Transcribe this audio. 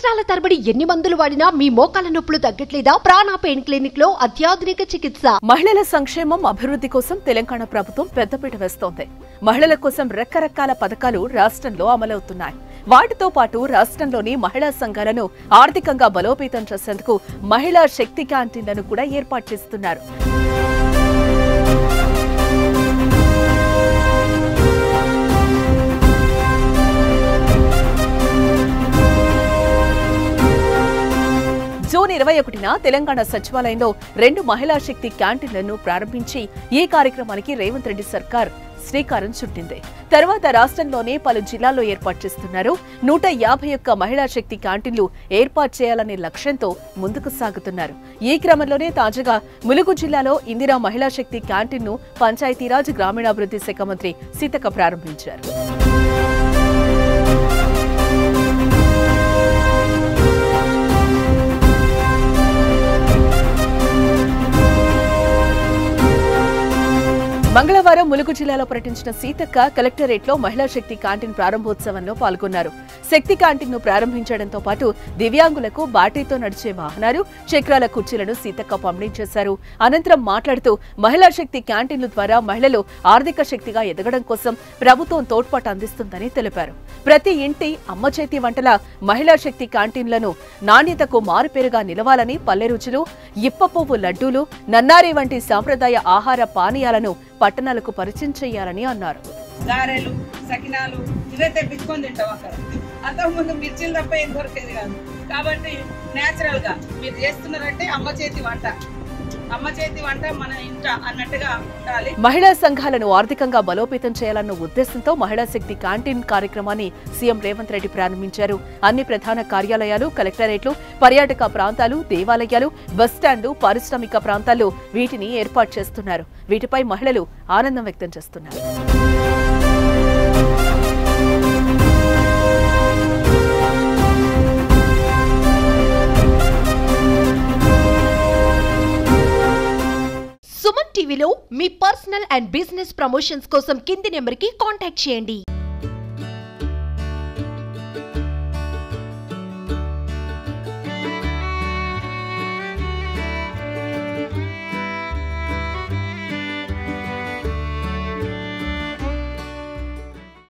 సంవత్సరాల తరబడి ఎన్ని మందులు వాడినా మీ మోకాల నొప్పులు తగ్గట్లేదా ప్రాణ పెయిన్ క్లినిక్ లో అత్యాధునిక చికిత్స మహిళల సంక్షేమం అభివృద్ధి కోసం తెలంగాణ ప్రభుత్వం పెద్దపీట వేస్తోంది మహిళల కోసం రకరకాల పథకాలు రాష్ట్రంలో అమలవుతున్నాయి వాటితో పాటు రాష్ట్రంలోని మహిళా సంఘాలను ఆర్థికంగా బలోపేతం చేసేందుకు మహిళా శక్తి క్యాంటీన్లను కూడా ఏర్పాటు చేస్తున్నారు జూన్ ఇరవై ఒకటిన తెలంగాణ సచివాలయంలో రెండు మహిళా శక్తి క్యాంటీన్లను ప్రారంభించి ఈ కార్యక్రమానికి రేవంత్ రెడ్డి సర్కార్ శ్రీకారం చుట్టింది తర్వాత రాష్ట్రంలోనే పలు జిల్లాల్లో ఏర్పాటు చేస్తున్నారు నూట యాభై ఒక్క మహిళా శక్తి క్యాంటీన్లు ఏర్పాటు చేయాలనే లక్ష్యంతో ముందుకు సాగుతున్నారు ఈ క్రమంలోనే తాజాగా ములుగు జిల్లాలో ఇందిరా మహిళా శక్తి క్యాంటీన్ను పంచాయతీరాజ్ గ్రామీణాభివృద్ధి శాఖ మంత్రి సీతక్క ప్రారంభించారు మంగళవారం ములుగు జిల్లాలో పర్యటించిన సీతక్క కలెక్టరేట్ లో మహిళా శక్తి క్యాంటీన్ ప్రారంభోత్సవంలో పాల్గొన్నారు శక్తి క్యాంటీన్ ను ప్రారంభించడంతో పాటు దివ్యాంగులకు బాటరీతో నడిచే వాహనాలు చక్రాల కుర్చీలను సీతక్క పంపిణీ చేశారు అనంతరం మాట్లాడుతూ మహిళా శక్తి క్యాంటీన్ల ద్వారా మహిళలు ఆర్థిక శక్తిగా ఎదగడం కోసం ప్రభుత్వం తోడ్పాటు అందిస్తుందని తెలిపారు ప్రతి ఇంటి అమ్మ చేతి వంటల మహిళా శక్తి క్యాంటీన్లను నాణ్యతకు మారుపేరుగా నిలవాలని పల్లె రుచులు ఇప్ప పువ్వు లడ్డూలు నన్నారి వంటి సాంప్రదాయ ఆహార పానీయాలను పట్టణాలకు పరిచయం చేయాలని అన్నారు గారెలు సకినాలు ఇవే తెప్పించుకొని తింటాం అక్కడ అంతకుముందు మిర్చిలు తప్ప ఏం దొరికేది కాదు కాబట్టి నేచురల్ గా మీరు చేస్తున్నారంటే అమ్మ చేతి వంట అమ్మ చేతి వంట మన ఇంట అన్నట్టుగా ఉండాలి మహిళా సంఘాలను ఆర్థికంగా బలోపేతం చేయాలన్న ఉద్దేశంతో మహిళా శక్తి క్యాంటీన్ కార్యక్రమాన్ని సీఎం రేవంత్ రెడ్డి ప్రారంభించారు అన్ని ప్రధాన కార్యాలయాలు కలెక్టరేట్లు పర్యాటక ప్రాంతాలు దేవాలయాలు బస్టాండ్లు పారిశ్రామిక ప్రాంతాల్లో వీటిని ఏర్పాటు చేస్తున్నారు వీటిపై మహిళలు ఆనందం వ్యక్తం చేస్తున్నారు సుమన్ టీవీలో మీ పర్సనల్ అండ్ బిజినెస్ ప్రమోషన్స్ కోసం కింది నెంబర్ కి కాంటాక్ట్ చేయండి